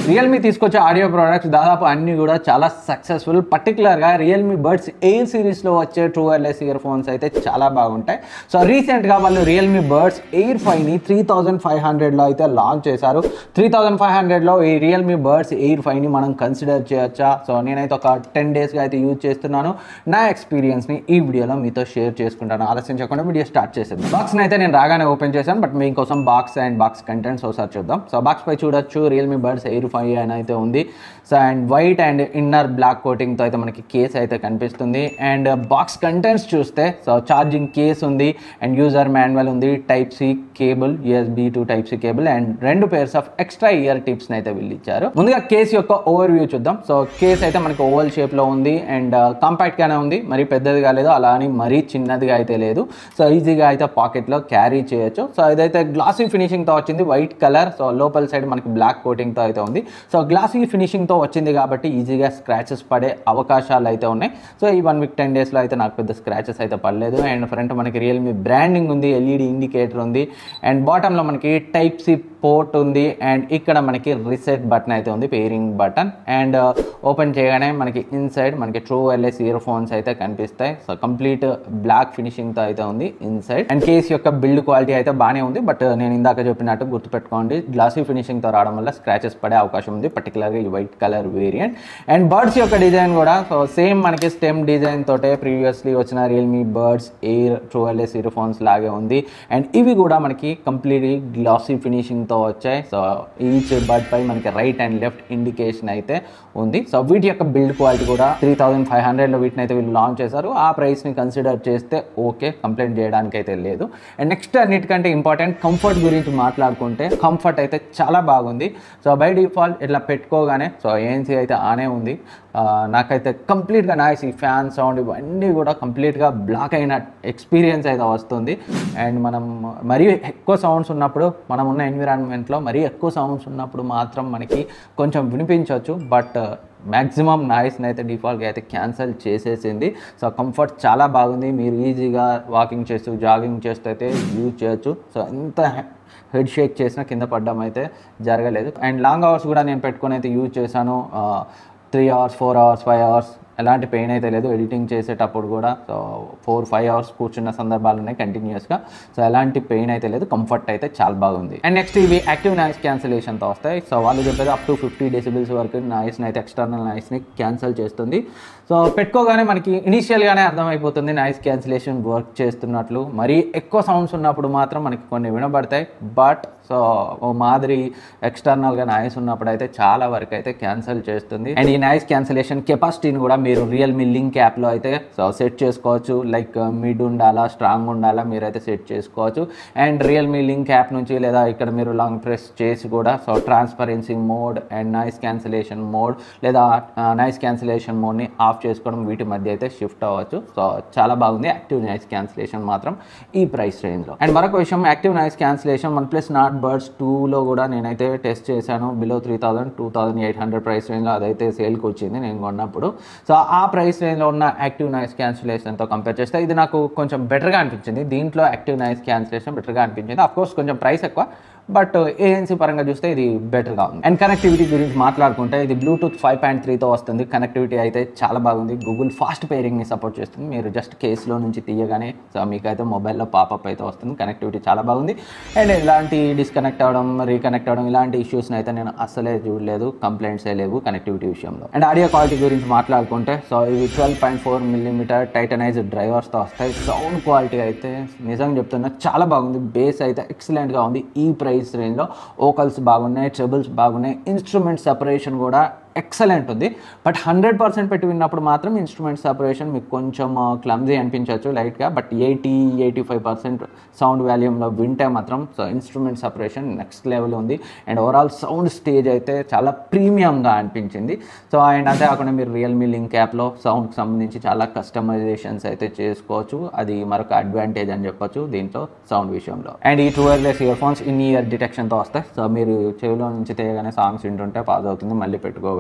Realme తీసుకొచ్చే audio products దాదాపు అన్ని కూడా చాలా సక్సెస్ఫుల్ పర్టికులర్గా రియల్మీ బర్డ్స్ ఎయిర్ సిరీస్లో వచ్చే ట్రూ వైర్లెస్ ఇయర్ ఫోన్స్ అయితే చాలా బాగుంటాయి సో రీసెంట్గా వాళ్ళు రియల్మీ బర్డ్స్ ఎయిర్ ఫైవ్ని త్రీ థౌజండ్ ఫైవ్ హండ్రెడ్లో అయితే లాంచ్ చేశారు త్రీ థౌజండ్ ఫైవ్ హండ్రెడ్లో ఈ రియల్మీ బర్డ్స్ ఎయిర్ ఫైవ్ని మనం కన్సిడర్ చేయొచ్చా సో నేనైతే ఒక టెన్ డేస్గా అయితే యూజ్ చేస్తున్నాను నా ఎక్స్పీరియన్స్ని ఈ వీడియోలో మీతో షేర్ చేసుకుంటాను ఆలస్యం చేయకుండా వీడియో స్టార్ట్ చేసేది బాక్స్ని అయితే నేను రాగానే ఓపెన్ చేశాను బట్ మీకోసం బాక్స్ అండ్ బాక్స్ కంటెంట్స్ ఒకసారి చూద్దాం సో బాక్స్ పై చూడొచ్చు రియల్మీ బర్డ్స్ ఎయిర్ ఫైవ్ అని అయితే ఉంది so and white and inner black కోటింగ్తో అయితే మనకి కేస్ అయితే కనిపిస్తుంది అండ్ బాక్స్ కంటెంట్స్ చూస్తే సో ఛార్జింగ్ కేస్ ఉంది అండ్ యూజర్ మాన్యువల్ ఉంది type C cable USB to type C cable and రెండు పేర్స్ ఆఫ్ ఎక్స్ట్రా ఇయర్ టిప్స్ని అయితే వీళ్ళు ఇచ్చారు ముందుగా కేస్ యొక్క ఓవర్ వ్యూ చూద్దాం సో కేస్ అయితే మనకి ఓవల్ షేప్లో ఉంది అండ్ కాంపాక్ట్గానే ఉంది మరి పెద్దదిగా లేదు అలా అని మరీ చిన్నదిగా అయితే లేదు సో ఈజీగా అయితే పాకెట్లో క్యారీ చేయొచ్చు సో ఇదైతే గ్లాసీ ఫినిషింగ్తో వచ్చింది వైట్ కలర్ సో లోపల సైడ్ మనకి బ్లాక్ కోటింగ్తో అయితే ఉంది సో గ్లాసీ ఫినిషింగ్తో వచ్చింది కాబట్టి ఈజీగా స్క్రాచెస్ పడే అవకాశాలు అయితే ఉన్నాయి సో ఈ వన్ వీక్ టెన్ డేస్లో అయితే నాకు పెద్ద స్క్రాచెస్ అయితే పడలేదు అండ్ ఫ్రంట్ మనకి రియల్మీ బ్రాండింగ్ ఉంది ఎల్ఈడి ఇండికేటర్ ఉంది అండ్ బాటంలో మనకి టైప్ సి పోర్ట్ ఉంది అండ్ ఇక్కడ మనకి రిసెట్ బటన్ అయితే ఉంది పేరింగ్ బటన్ అండ్ ఓపెన్ చేయగానే మనకి ఇన్సైడ్ మనకి ట్రూ వైర్లెస్ ఇయర్ ఫోన్స్ అయితే కనిపిస్తాయి సో కంప్లీట్ బ్లాక్ ఫినిషింగ్తో అయితే ఉంది ఇన్సైడ్ అండ్ కేస్ యొక్క బిల్డ్ క్వాలిటీ అయితే బాగానే ఉంది బట్ నేను ఇందాక చెప్పినట్టు గుర్తుపెట్టుకోండి గ్లాసీ ఫినిషింగ్తో రావడం వల్ల స్క్రాచెస్ పడే అవకాశం ఉంది పర్టికులర్గా ఈ white colour variant and Buds యొక్క డిజైన్ కూడా సో సేమ్ మనకి స్టెమ్ డిజైన్ తోటే ప్రీవియస్లీ వచ్చిన Realme Buds Air true wireless earphones లాగే ఉంది అండ్ ఇవి కూడా మనకి కంప్లీట్లీ గ్లాసీ ఫినిషింగ్తో వచ్చాయి సో ఈచ్ బర్డ్ పై మనకి రైట్ అండ్ లెఫ్ట్ ఇండికేషన్ అయితే ఉంది సో వీటి యొక్క బిల్డ్ క్వాలిటీ కూడా త్రీ థౌసండ్ ఫైవ్ హండ్రెడ్లో వీటిని అయితే వీళ్ళు లాంచ్ చేశారు ఆ ప్రైస్ని కన్సిడర్ చేస్తే ఓకే కంప్లైంట్ చేయడానికి అయితే లేదు అండ్ నెక్స్ట్ అన్నిటికంటే ఇంపార్టెంట్ కంఫర్ట్ గురించి మాట్లాడుకుంటే కంఫర్ట్ అయితే చాలా బాగుంది సో బై డిఫాల్ట్ ఇట్లా పెట్టుకోగానే సో ఏఎన్సీ అయితే ఆనే ఉంది ఆ, నాకైతే కంప్లీట్గా నాయిస్ ఈ ఫ్యాన్ సౌండ్ ఇవన్నీ కూడా కంప్లీట్గా బ్లాక్ అయిన ఎక్స్పీరియన్స్ అయితే వస్తుంది అండ్ మనం మరీ ఎక్కువ సౌండ్స్ ఉన్నప్పుడు మనం ఉన్న ఎన్విరాన్మెంట్లో మరీ ఎక్కువ సౌండ్స్ ఉన్నప్పుడు మాత్రం మనకి కొంచెం వినిపించవచ్చు బట్ మ్యాక్సిమం నాయిస్ని అయితే డిఫాల్ట్గా అయితే క్యాన్సిల్ చేసేసింది సో కంఫర్ట్ చాలా బాగుంది మీరు ఈజీగా వాకింగ్ చేస్తూ జాగింగ్ చేస్తూ అయితే యూజ్ చేయొచ్చు సో ఎంత హెడ్ షేక్ చేసినా కింద పడడం అయితే జరగలేదు అండ్ లాంగ్ అవర్స్ కూడా నేను పెట్టుకొని అయితే యూజ్ చేశాను three hours four hours five hours ఎలాంటి పెయిన్ అయితే లేదు ఎడిటింగ్ చేసేటప్పుడు కూడా సో ఫోర్ ఫైవ్ అవర్స్ కూర్చున్న సందర్భాలు ఉన్నాయి కంటిన్యూస్గా సో ఎలాంటి పెయిన్ అయితే లేదు కంఫర్ట్ అయితే చాలా బాగుంది అండ్ నెక్స్ట్ ఇవి యాక్టివ్ నాయిస్ క్యాన్సిలేషన్తో వస్తాయి సో వాళ్ళు చెప్పేది అప్ టు ఫిఫ్టీ డెసిబిల్స్ వరకు నాయిస్ని అయితే ఎక్స్టర్నల్ నాయిస్ని క్యాన్సిల్ చేస్తుంది సో పెట్టుకోగానే మనకి ఇనీషియల్గానే అర్థమైపోతుంది నాయిస్ క్యాన్సిలేషన్ వర్క్ చేస్తున్నట్లు మరీ ఎక్కువ సౌండ్స్ ఉన్నప్పుడు మాత్రం మనకి కొన్ని వినబడతాయి బట్ సో ఓ మాదిరి ఎక్స్టర్నల్గా నాయిస్ ఉన్నప్పుడు అయితే చాలా వరకు అయితే క్యాన్సిల్ చేస్తుంది అండ్ ఈ నాయిస్ క్యాన్సిలేషన్ కెపాసిటీని కూడా మీరు రియల్మీ లింక్ యాప్లో అయితే సో సెట్ చేసుకోవచ్చు లైక్ మిడ్ ఉండాలా స్ట్రాంగ్ ఉండాలా మీరైతే సెట్ చేసుకోవచ్చు అండ్ రియల్మీ లింక్ యాప్ నుంచి లేదా ఇక్కడ మీరు లాంగ్ ప్రెస్ చేసి కూడా so transparency mode and noise cancellation mode లేదా నాయిస్ క్యాన్సిలేషన్ మోడ్ని ఆఫ్ చేసుకోవడం వీటి మధ్య అయితే షిఫ్ట్ అవ్వచ్చు సో చాలా బాగుంది యాక్టివ్ నాయిస్ క్యాన్సిలేషన్ మాత్రం ఈ ప్రైస్ రేంజ్లో అండ్ మరొక విషయం active noise cancellation OnePlus Nord Buds టూలో కూడా నేనైతే టెస్ట్ చేశాను below three thousand two thousand eight hundred price రేంజ్లో అదైతే సేల్కి వచ్చింది నేను కొన్నప్పుడు సో ఆ ప్రైస్ రేంజ్లో ఉన్న యాక్టివ్ నాయిస్ క్యాన్సిలేషన్తో కంపేర్ చేస్తే ఇది నాకు కొంచెం బెటర్గా అనిపించింది దీంట్లో యాక్టివ్ నాయిస్ క్యాన్సిలేషన్ బెటర్గా అనిపించింది అఫ్ కోర్స్ కొంచెం ప్రైస్ ఎక్కువ బట్ ఏఎన్సీ పరంగా చూస్తే ఇది బెటర్గా ఉంది అండ్ కనెక్టివిటీ గురించి మాట్లాడుకుంటే ఇది బ్లూటూత్ ఫైవ్ పాయింట్ త్రీతో వస్తుంది కనెక్టివిటీ అయితే చాలా బాగుంది గూగుల్ ఫాస్ట్ పేరింగ్ని సపోర్ట్ చేస్తుంది మీరు జస్ట్ కేసులో నుంచి తీయగానే సో మీకైతే మొబైల్లో పాపప్ అయితే వస్తుంది కనెక్టివిటీ చాలా బాగుంది అండ్ ఇలాంటి డిస్కనెక్ట్ అవ్వడం రీకనెక్ట్ అవ్వడం ఇలాంటి ఇష్యూస్ని అయితే నేను అస్సలే చూడలేదు కంప్లైంట్స్ ఏ లేవు కనెక్టివిటీ విషయంలో అండ్ ఆడియో క్వాలిటీ గురించి మాట్లాడుకుంటే సో ఇవి twelve point four millimetre titanized డ్రైవర్స్తో వస్తాయి సౌండ్ క్వాలిటీ అయితే నిజంగా చెప్తున్నా చాలా బాగుంది బేస్ అయితే ఎక్సలెంట్గా ఉంది ఈ ప్రైస్ రేంజ్లో ఓకల్స్ బాగున్నాయి ట్రెబుల్స్ బాగున్నాయి ఇన్స్ట్రుమెంట్ సెపరేషన్ కూడా ఎక్సలెంట్ ఉంది బట్ హండ్రెడ్ పర్సెంట్ పెట్టి విన్నప్పుడు మాత్రం ఇన్స్ట్రుమెంట్ సపరేషన్ మీకు కొంచెం క్లమ్జీ అనిపించవచ్చు లైట్గా but eighty eighty five percent sound వాల్యూమ్లో వింటే మాత్రం so instrument separation next level ఉంది అండ్ ఓవరాల్ సౌండ్ స్టేజ్ అయితే చాలా ప్రీమియంగా అనిపించింది సో అండ్ అంతే కాకుండా మీరు రియల్మీ లింక్ యాప్లో సౌండ్కి సంబంధించి చాలా కస్టమైజేషన్స్ అయితే చేసుకోవచ్చు అది మరొక అడ్వాంటేజ్ అని చెప్పొచ్చు దీంట్లో సౌండ్ విషయంలో అండ్ ఈ two wireless earphones in ear డిటెక్షన్తో వస్తాయి సో మీరు చెవిలో నుంచి తీయగానే సాంగ్స్ వింటుంటే పాజ్ అవుతుంది మళ్ళీ పెట్టుకోగానే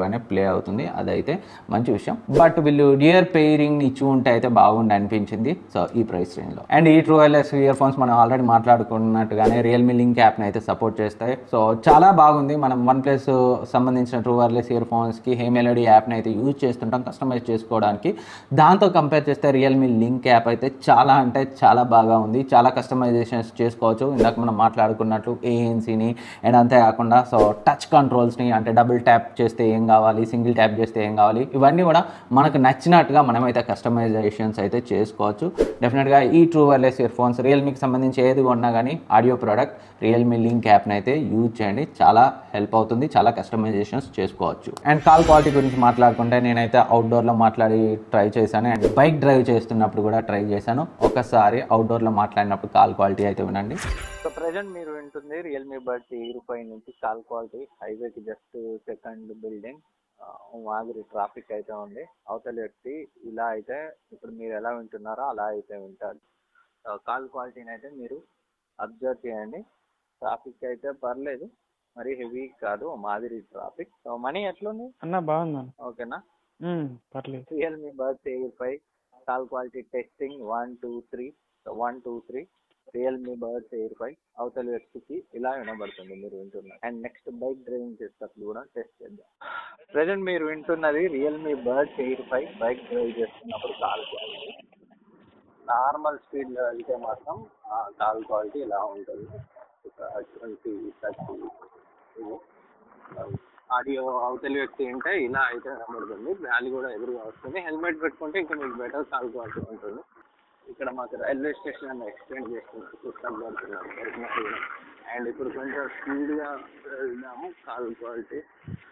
లాగానే ప్లే అవుతుంది అదైతే మంచి విషయం బట్ వీళ్ళు ఇయర్ పెయిరింగ్ ఇచ్చి ఉంటే అయితే బాగుండి అనిపించింది సో ఈ ప్రైస్ రేంజ్లో అండ్ ఈ ట్రూ వైర్లెస్ ఇయర్ ఫోన్స్ మనం ఆల్రెడీ మాట్లాడుకున్నట్టుగానే రియల్మీ లింక్ యాప్ని అయితే సపోర్ట్ చేస్తాయి సో చాలా బాగుంది మనం వన్ ప్లస్ సంబంధించిన ట్రూ వైర్లెస్ ఇయర్ ఫోన్స్కి హే మెలడీ యాప్ని అయితే యూజ్ చేస్తుంటాం కస్టమైజ్ చేసుకోవడానికి దాంతో కంపేర్ చేస్తే రియల్మీ లింక్ యాప్ అయితే చాలా అంటే చాలా బాగా ఉంది చాలా కస్టమైజేషన్స్ చేసుకోవచ్చు ఇందాక మనం మాట్లాడుకున్నట్లు ఏఎన్సీని అండ్ అంతేకాకుండా సో టచ్ కంట్రోల్స్ని అంటే డబుల్ ట్యాప్ చేస్తే ఏం కావాలి సింగిల్ ట్యాప్ చేస్తే ఏం కావాలి ఇవన్నీ కూడా మనకు నచ్చినట్టుగా మనమైతే కస్టమైజేషన్స్ అయితే చేసుకోవచ్చు డెఫినెట్గా ఈ ట్రూ వైర్లెస్ ఇయర్ ఫోన్స్ రియల్మీకి సంబంధించి ఏది కొన్నా కానీ ఆడియో ప్రోడక్ట్ రియల్మీ లింక్ యాప్ని అయితే యూజ్ చేయండి చాలా హెల్ప్ అవుతుంది చాలా కస్టమైజేషన్స్ చేసుకోవచ్చు అండ్ కాల్ క్వాలిటీ గురించి మాట్లాడుకుంటే నేనైతే అవుట్డోర్లో మాట్లాడి ట్రై చేశాను అండ్ బైక్ డ్రైవ్ చేస్తున్నప్పుడు కూడా ట్రై చేశాను ఒకసారి అవుట్డోర్లో మాట్లాడినప్పుడు కాల్ క్వాలిటీ అయితే వినండి సో ప్రజెంట్ మీరు వింటుంది రియల్మీ బడ్ ఇరుపై నుంచి కాల్ క్వాలిటీ హైవేకి జస్ట్ సెకండ్ బిల్డింగ్ మాదిరి ట్రాఫిక్ అయితే ఉంది అవతల వ్యక్తి ఇలా అయితే ఇప్పుడు మీరు ఎలా వింటున్నారో అలా అయితే వింటారు కాల్ క్వాలిటీని అయితే మీరు అబ్జర్వ్ చేయండి ట్రాఫిక్ అయితే పర్లేదు మరి హెవీ కాదు మాదిరి ట్రాఫిక్ సో మనీ ఎట్లుంది అన్న బాగుందన్న ఓకేనా ఉమ్, పర్లేదు Realme Buds Air five call quality testing one two three one two three Realme Buds Air five అవతల వ్యక్తికి ఇలా వినబడుతుంది మీరు వింటున్నారు అండ్ నెక్స్ట్ బైక్ డ్రైవింగ్ చేసేటప్పుడు కూడా టెస్ట్ చేద్దాం ప్రజెంట్ మీరు వింటున్నది Realme Buds Air five bike drive చేస్తున్నప్పుడు కాల్ క్వాలిటీ నార్మల్ స్పీడ్లో వెళ్తే మాత్రం కాల్ క్వాలిటీ ఇలా ఉంటుంది ఒక ట్వంటీ థర్టీ ఆడియో అవతలి వ్యక్తి ఉంటే ఇలా అయితే కనబడుతుంది గాలి కూడా ఎదురుగా వస్తుంది హెల్మెట్ పెట్టుకుంటే ఇంకా మీకు బెటర్ కాల్ క్వాలిటీ ఉంటుంది ఇక్కడ మాకు రైల్వే స్టేషన్ అని ఎక్స్టెండ్ చేస్తుంది పుస్తకం అండ్ ఇప్పుడు కొంచెం స్పీడ్గా వెళ్దాము కాల్ క్వాలిటీ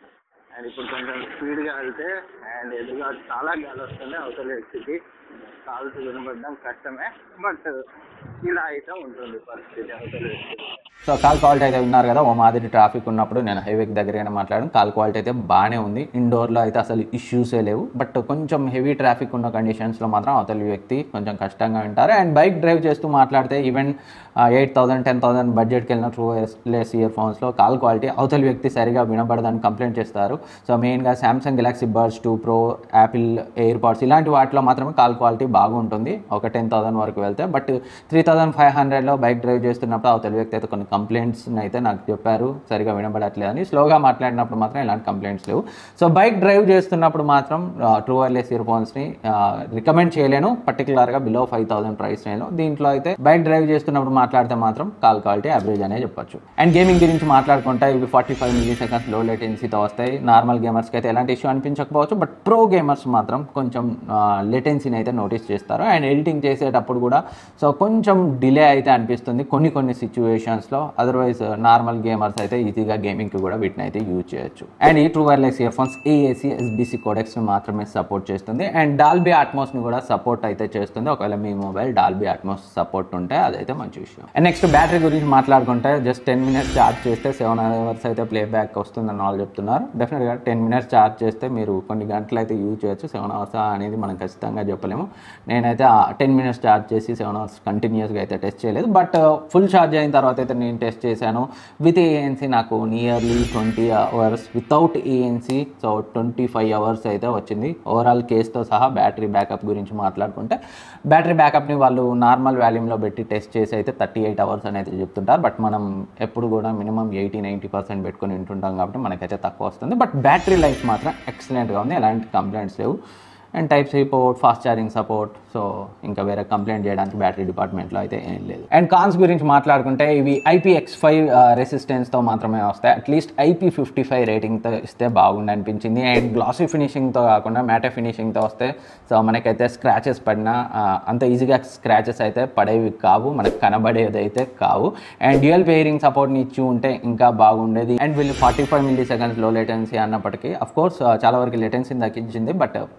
అండ్ ఇప్పుడు కొంచెం స్పీడ్గా వెళ్తే అండ్ ఎదురుగా చాలా గాలి వస్తుంది అవతల వ్యక్తికి కాల్స్ వినబడడం కష్టమే బట్ ఇలా అయితే ఉంటుంది పరిస్థితి అవతల వ్యక్తికి సో కాల్ క్వాలిటీ అయితే విన్నారు కదా ఓ మాదిరి ట్రాఫిక్ ఉన్నప్పుడు నేను హైవేకి దగ్గరగానే మాట్లాడాను కాల్ క్వాలిటీ అయితే బాగానే ఉంది ఇండోర్లో అయితే అసలు ఇష్యూసే లేవు బట్ కొంచెం హెవీ ట్రాఫిక్ ఉన్న కండిషన్స్లో మాత్రం అవతలి వ్యక్తి కొంచెం కష్టంగా వింటారు అండ్ బైక్ డ్రైవ్ చేస్తూ మాట్లాడితే even eight thousand ten thousand బడ్జెట్కి వెళ్ళిన ట్రూ లెస్ ఇయర్ ఫోన్స్లో కాల్ క్వాలిటీ అవతలి వ్యక్తి సరిగా వినబడదని కంప్లైంట్ చేస్తారు సో మెయిన్గా Samsung Galaxy Buds two Pro Apple AirPods ఇలాంటి వాటిలో మాత్రమే కాల్ క్వాలిటీ బాగుంటుంది ఒక టెన్ థౌసండ్ వరకు వెళ్తే బట్ త్రీ థౌసండ్ ఫైవ్ హండ్రెడ్లో బైక్ డ్రైవ్ చేస్తున్నప్పుడు అవతలి వ్యక్తి అయితే కొన్ని కంప్లైంట్స్ అయితే నాకు చెప్పారు సరిగా వినబడట్లేదని స్లోగా మాట్లాడినప్పుడు మాత్రం ఇలాంటి కంప్లైంట్స్ లేవు సో బైక్ డ్రైవ్ చేస్తున్నప్పుడు మాత్రం ట్రూ వైర్లెస్ ఇయర్ ఫోన్స్ని రికమెండ్ చేయలేను పర్టికులర్గా బిలో ఫైవ్ థౌసండ్ ప్రైస్ నేను దీంట్లో అయితే బైక్ డ్రైవ్ చేస్తున్నప్పుడు మాట్లాడితే మాత్రం కాల్ క్వాలిటీ యావరేజ్ అనే చెప్పొచ్చు అండ్ గేమింగ్ గురించి మాట్లాడుకుంటే ఇవి ఫార్టీ ఫైవ్ మిల్లీ సెకండ్స్ లో లేటెన్సీతో వస్తాయి నార్మల్ గేమర్స్కి అయితే ఎలాంటి ఇష్యూ అనిపించకపోవచ్చు బట్ ప్రో గేమర్స్ మాత్రం కొంచెం లేటెన్సీని అయితే నోటీస్ చేస్తారు అండ్ ఎడిటింగ్ చేసేటప్పుడు కూడా సో కొంచెం డిలే అయితే అనిపిస్తుంది కొన్ని కొన్ని సిచ్యువేషన్స్లో అదర్వైజ్ నార్మల్ గేమర్స్ అయితే ఈజీగా గేమింగ్కి కూడా వీటిని అయితే యూజ్ చేయొచ్చు అండ్ ఈ true wireless earphones AAC SBC కోడెక్స్ని మాత్రమే సపోర్ట్ చేస్తుంది అండ్ డాల్బీ ఆట్మోస్ని కూడా సపోర్ట్ అయితే చేస్తుంది ఒకవేళ మీ మొబైల్ డాల్బీ ఆట్మోస్ సపోర్ట్ ఉంటే అదైతే మంచి విషయం అండ్ నెక్స్ట్ బ్యాటరీ గురించి మాట్లాడుకుంటే జస్ట్ టెన్ మినిట్స్ ఛార్జ్ చేస్తే సెవెన్ అవర్స్ అయితే ప్లే బ్యాక్ వస్తుందని వాళ్ళు చెప్తున్నారు డెఫినెట్గా టెన్ మినిట్స్ ఛార్జ్ చేస్తే మీరు కొన్ని గంటలు అయితే యూజ్ చేయొచ్చు సెవెన్ అవర్స్ అనేది మనం ఖచ్చితంగా చెప్పలేము నేనైతే టెన్ మినిట్స్ ఛార్జ్ చేసి సెవెన్ అవర్స్ కంటిన్యూస్గా అయితే టెస్ట్ చేయలేదు బట్ ఫుల్ ఛార్జ్ అయిన తర్వాత అయితే నేను టెస్ట్ చేశాను విత్ ఏఎన్సీ నాకు nearly twenty hours without ANC so twenty five hours అయితే వచ్చింది ఓవరాల్ కేస్తో సహా బ్యాటరీ బ్యాకప్ గురించి మాట్లాడుకుంటే బ్యాటరీ బ్యాకప్ని వాళ్ళు నార్మల్ వాల్యూమ్లో పెట్టి టెస్ట్ చేసి అయితే థర్టీ ఎయిట్ అవర్స్ అని అయితే చెప్తుంటారు బట్ మనం ఎప్పుడు కూడా మినిమం ఎయిటీ నైంటీ పర్సెంట్ పెట్టుకొని వింటుంటాం కాబట్టి మనకైతే తక్కువ వస్తుంది బట్ బ్యాటరీ లైఫ్ మాత్రం ఎక్సలెంట్గా ఉంది ఎలాంటి కంప్లైంట్స్ లేవు and type C port fast charging support so ఇంకా వేరే కంప్లైంట్ చేయడానికి బ్యాటరీ డిపార్ట్మెంట్లో అయితే ఏం లేదు అండ్ కాన్స్ గురించి మాట్లాడుకుంటే ఇవి ఐపీఎక్స్ ఫైవ్ రెసిస్టెన్స్తో మాత్రమే వస్తాయి అట్లీస్ట్ ఐపీ ఫిఫ్టీ ఫైవ్ రేటింగ్తో ఇస్తే బాగుండి అనిపించింది అండ్ గ్లాసీ ఫినిషింగ్తో కాకుండా మ్యాటే ఫినిషింగ్తో వస్తే సో మనకైతే స్క్రాచెస్ పడినా ఆ, అంత ఈజీగా స్క్రాచెస్ అయితే పడేవి కావు మనకు కనబడేది అయితే కావు అండ్ డ్యూయల్ పేరింగ్ సపోర్ట్ని ఇచ్చి ఉంటే ఇంకా బాగుండేది అండ్ వీళ్ళు ఫార్టీ ఫైవ్ మిల్లీ సెకండ్స్ లో లేటెన్సీ అన్నప్పటికీ అఫ్ కోర్స్ చాలా వరకు లేటెన్సీని తగ్గించింది బట్ ప్రోగ్రామర్స్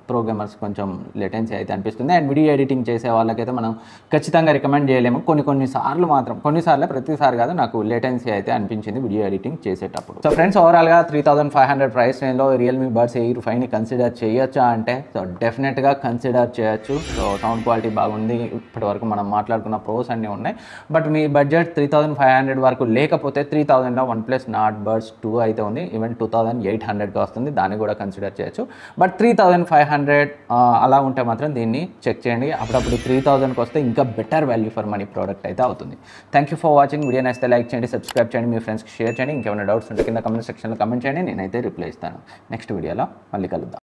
కొంచెం లేటెన్సీ అయితే అనిపిస్తుంది అండ్ వీడియో ఎడిటింగ్ చేసే వాళ్ళకైతే మనం ఖచ్చితంగా రికమెండ్ చేయలేము కొన్ని కొన్ని సార్లు మాత్రం కొన్నిసార్లు ప్రతిసారి కాదు నాకు లేటెన్సీ అయితే అనిపించింది వీడియో ఎడిటింగ్ చేసేటప్పుడు సో ఫ్రెండ్స్ ఓవరాల్గా three thousand five hundred price రేంజ్లో రియల్మీ బడ్స్ ఎయిర్ ఫైవ్ని కన్సిడర్ చేయొచ్చా అంటే సో డెఫినెట్గా కన్సిడర్ చేయొచ్చు సో సౌండ్ క్వాలిటీ బాగుంది ఇప్పటివరకు మనం మాట్లాడుకున్న ప్రోస్ అన్నీ ఉన్నాయి బట్ మీ budget three thousand five hundred వరకు లేకపోతే త్రీ థౌసండ్లో OnePlus Nord Buds two అయితే ఉంది ఈవెన్ టూ థౌసండ్ ఎయిట్ హండ్రెడ్కి వస్తుంది దాన్ని కూడా కన్సిడర్ చేయొచ్చు but three thousand five hundred అలా ఉంటే మాత్రం దీన్ని చెక్ చేయండి అప్పుడప్పుడు త్రీ థౌసండ్కి వస్తే ఇంకా better value for money product అయితే అవుతుంది thank you for watching video నచ్చితే లైక్ చేయండి సబ్స్క్రైబ్ చేయండి మీ ఫ్రెండ్స్కి షేర్ చేయండి ఇంకేమైనా డౌట్స్ ఉంటే కింద కమెంట్ సెక్షన్లో కమెంట్ చేయండి నేనైతే రిప్లై ఇస్తాను నెక్స్ట్ వీడియోలో మళ్ళీ కలుద్దాం